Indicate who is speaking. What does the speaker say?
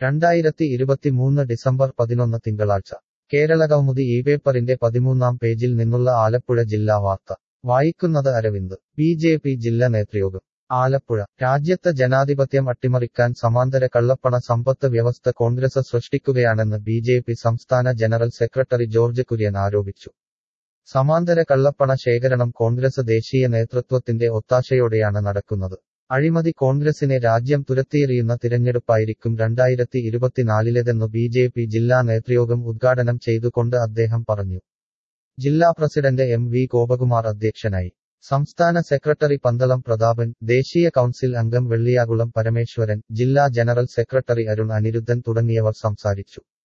Speaker 1: രണ്ടായിരത്തി ഇരുപത്തിമൂന്ന് ഡിസംബർ പതിനൊന്ന് തിങ്കളാഴ്ച കേരളകൗമുദി ഈ പേപ്പറിന്റെ പതിമൂന്നാം പേജിൽ നിന്നുള്ള ആലപ്പുഴ ജില്ലാ വാർത്ത വായിക്കുന്നത് അരവിന്ദ് ബി ജെ പി ജില്ലാ നേതൃയോഗം ആലപ്പുഴ രാജ്യത്ത് ജനാധിപത്യം അട്ടിമറിക്കാൻ സമാന്തര കള്ളപ്പണ സമ്പത്ത് വ്യവസ്ഥ കോൺഗ്രസ് സൃഷ്ടിക്കുകയാണെന്ന് ബി ജെ പി സംസ്ഥാന ജനറൽ സെക്രട്ടറി ജോർജ് കുര്യൻ ആരോപിച്ചു സമാന്തര കള്ളപ്പണ ശേഖരണം കോൺഗ്രസ് ദേശീയ നേതൃത്വത്തിന്റെ ഒത്താശയോടെയാണ് നടക്കുന്നത് അഴിമതി കോൺഗ്രസിനെ രാജ്യം തുരത്തിയെറിയുന്ന തിരഞ്ഞെടുപ്പായിരിക്കും രണ്ടായിരത്തി ഇരുപത്തിനാലിലേതെന്നു ബി ജെ പി ജില്ലാ നേതൃയോഗം ഉദ്ഘാടനം ചെയ്തുകൊണ്ട് അദ്ദേഹം പറഞ്ഞു ജില്ലാ പ്രസിഡന്റ് എം വി ഗോപകുമാർ അധ്യക്ഷനായി സംസ്ഥാന സെക്രട്ടറി പന്തളം പ്രതാപൻ ദേശീയ കൗൺസിൽ അംഗം വെള്ളിയാകുളം പരമേശ്വരൻ ജില്ലാ ജനറൽ സെക്രട്ടറി അരുൺ അനിരുദ്ധൻ തുടങ്ങിയവർ സംസാരിച്ചു